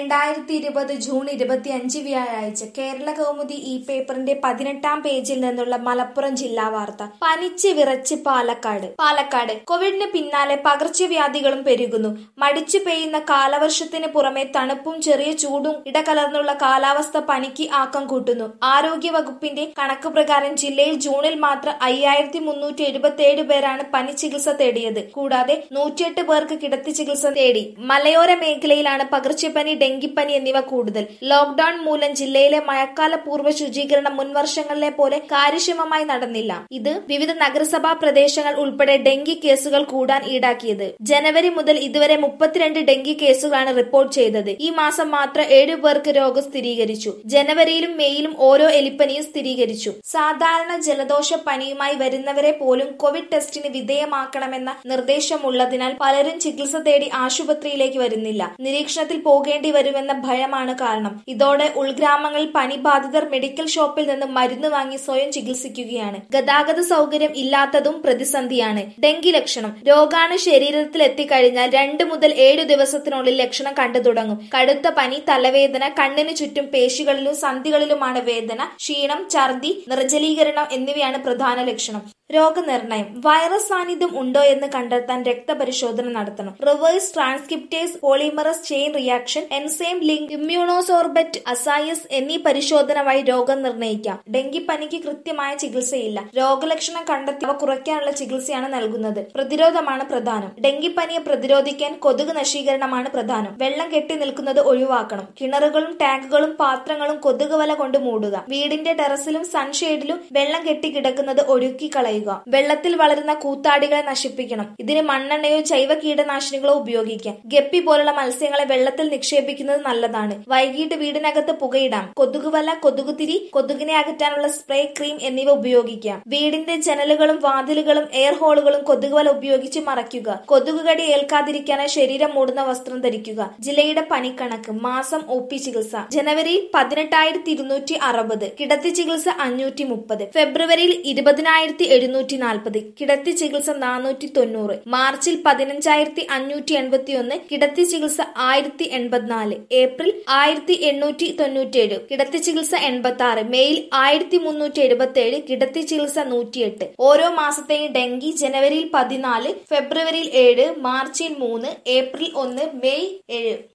രണ്ടായിരത്തി ഇരുപത് ജൂൺ ഇരുപത്തിയഞ്ച് വ്യാഴാഴ്ച കേരള കൗമുദി ഈ പേപ്പറിന്റെ പതിനെട്ടാം പേജിൽ നിന്നുള്ള മലപ്പുറം ജില്ലാ വാർത്ത പനിച്ച് വിറച്ച് പാലക്കാട് പാലക്കാട് കോവിഡിന് പിന്നാലെ പകർച്ചവ്യാധികളും പെരുകുന്നു മടിച്ചു പെയ്യുന്ന കാലവർഷത്തിന് പുറമെ തണുപ്പും ചെറിയ ചൂടും ഇടകലർന്നുള്ള കാലാവസ്ഥ പനിക്ക് ആക്കം കൂട്ടുന്നു ആരോഗ്യ വകുപ്പിന്റെ കണക്ക് പ്രകാരം ജില്ലയിൽ ജൂണിൽ മാത്രം അയ്യായിരത്തി മുന്നൂറ്റി എഴുപത്തി ഏഴ് പേരാണ് പനി ചികിത്സ തേടിയത് കൂടാതെ നൂറ്റിയെട്ട് പേർക്ക് കിടത്തി ചികിത്സ തേടി മലയോര മേഖലയിലാണ് പകർച്ചപ്പനി ഡെങ്കിപ്പനി എന്നിവ കൂടുതൽ ലോക്ഡൌൺ മൂലം ജില്ലയിലെ മഴക്കാല പൂർവ്വ ശുചീകരണം മുൻവർഷങ്ങളിലെ പോലെ കാര്യക്ഷമമായി നടന്നില്ല ഇത് വിവിധ നഗരസഭാ പ്രദേശങ്ങൾ ഉൾപ്പെടെ ഡെങ്കി കേസുകൾ കൂടാൻ ഈടാക്കിയത് ജനുവരി മുതൽ ഇതുവരെ മുപ്പത്തിരണ്ട് ഡെങ്കി കേസുകളാണ് റിപ്പോർട്ട് ചെയ്തത് ഈ മാസം മാത്രം ഏഴു പേർക്ക് രോഗം സ്ഥിരീകരിച്ചു ജനുവരിയിലും മെയ്യിലും ഓരോ എലിപ്പനിയും സ്ഥിരീകരിച്ചു സാധാരണ ജലദോഷ പനിയുമായി വരുന്നവരെ പോലും കോവിഡ് ടെസ്റ്റിന് വിധേയമാക്കണമെന്ന നിർദ്ദേശമുള്ളതിനാൽ പലരും ചികിത്സ തേടി ആശുപത്രിയിലേക്ക് വരുന്നില്ല നിരീക്ഷണത്തിൽ പോകേണ്ടി വരുമെന്ന ഭയമാണ് കാരണം ഇതോടെ ഉൾഗ്രാമങ്ങളിൽ പനി ബാധിതർ മെഡിക്കൽ ഷോപ്പിൽ നിന്ന് മരുന്ന് വാങ്ങി സ്വയം ചികിത്സിക്കുകയാണ് ഗതാഗത സൗകര്യം ഇല്ലാത്തതും പ്രതിസന്ധിയാണ് ഡെങ്കി ലക്ഷണം രോഗാണു ശരീരത്തിൽ എത്തിക്കഴിഞ്ഞാൽ രണ്ട് മുതൽ ഏഴു ദിവസത്തിനുള്ളിൽ ലക്ഷണം കണ്ടു തുടങ്ങും കടുത്ത പനി തലവേദന കണ്ണിന് ചുറ്റും പേശികളിലും സന്ധികളിലുമാണ് വേദന ക്ഷീണം ഛർദി നിർജ്ജലീകരണം എന്നിവയാണ് പ്രധാന ലക്ഷണം രോഗനിർണയം വൈറസ് സാന്നിധ്യം ഉണ്ടോ എന്ന് കണ്ടെത്താൻ രക്തപരിശോധന നടത്തണം reverse transcriptase polymerase chain reaction enzyme link immunosorbent assays എന്നീ പരിശോധന വഴി രോഗം നിർണ്ണയിക്കാം ഡെങ്കിപ്പനിക്ക് കൃത്യമായ ചികിത്സയില്ല രോഗലക്ഷണം കണ്ടെത്തി അവ കുറയ്ക്കാനുള്ള ചികിത്സയാണ് നൽകുന്നത് പ്രതിരോധമാണ് പ്രധാനം ഡെങ്കിപ്പനിയെ പ്രതിരോധിക്കാൻ കൊതുക് നശീകരണമാണ് പ്രധാനം വെള്ളം കെട്ടി നിൽക്കുന്നത് ഒഴിവാക്കണം കിണറുകളും ടാങ്കുകളും പാത്രങ്ങളും കൊതുക് വല കൊണ്ട് മൂടുക വീടിന്റെ ടെറസിലും സൺഷെയ്ഡിലും വെള്ളം കെട്ടി കിടക്കുന്നത് ഒഴുക്കി കളയുക വെള്ളത്തിൽ വളരുന്ന കൂത്താടികളെ നശിപ്പിക്കണം ഇതിന് മണ്ണെണ്ണയോ ജൈവ കീടനാശിനികളോ ഉപയോഗിക്കാം ഗപ്പി പോലുള്ള മത്സ്യങ്ങളെ വെള്ളത്തിൽ നിക്ഷേപിക്കുന്നത് നല്ലതാണ് വൈകിട്ട് വീടിനകത്ത് പുകയിടാം കൊതുകുവല കൊതുകുതിരി കൊതുകിനെ അകറ്റാനുള്ള സ്പ്രേ ക്രീം എന്നിവ ഉപയോഗിക്കാം വീടിന്റെ ജനലുകളും വാതിലുകളും എയർ ഹോളുകളും കൊതുകുവല ഉപയോഗിച്ച് മറയ്ക്കുക കൊതുകുകടി ഏൽക്കാതിരിക്കാനായി ശരീരം മൂടുന്ന വസ്ത്രം ധരിക്കുക ജില്ലയുടെ പനിക്കണക്ക് മാസം ഒ പി ചികിത്സ ജനുവരിയിൽ പതിനെട്ടായിരത്തി ഇരുന്നൂറ്റി അറുപത് കിടത്തി ചികിത്സ അഞ്ഞൂറ്റി മുപ്പത് ഫെബ്രുവരിയിൽ ഇരുപതിനായിരത്തി എഴുന്നൂറ്റി നാൽപ്പത് കിടത്തി ചികിത്സ നാനൂറ്റി തൊണ്ണൂറ് മാർച്ചിൽ പതിനഞ്ചായിരത്തി അഞ്ഞൂറ്റി എൺപത്തി ഒന്ന് കിടത്തി ചികിത്സ ആയിരത്തി എൺപത്തിനാല് ഏപ്രിൽ ആയിരത്തി എണ്ണൂറ്റി തൊണ്ണൂറ്റിയേഴ് കിടത്തി ചികിത്സ എൺപത്തി ആറ് മെയിൽ ആയിരത്തി മുന്നൂറ്റി എഴുപത്തി ഏഴ് കിടത്തി ചികിത്സ നൂറ്റിയെട്ട് ഓരോ മാസത്തെയും ഡെങ്കി ജനുവരിയിൽ പതിനാല് ഫെബ്രുവരിയിൽ ഏഴ് മാർച്ചിൽ മൂന്ന് ഏപ്രിൽ ഒന്ന് മെയ് ഏഴ്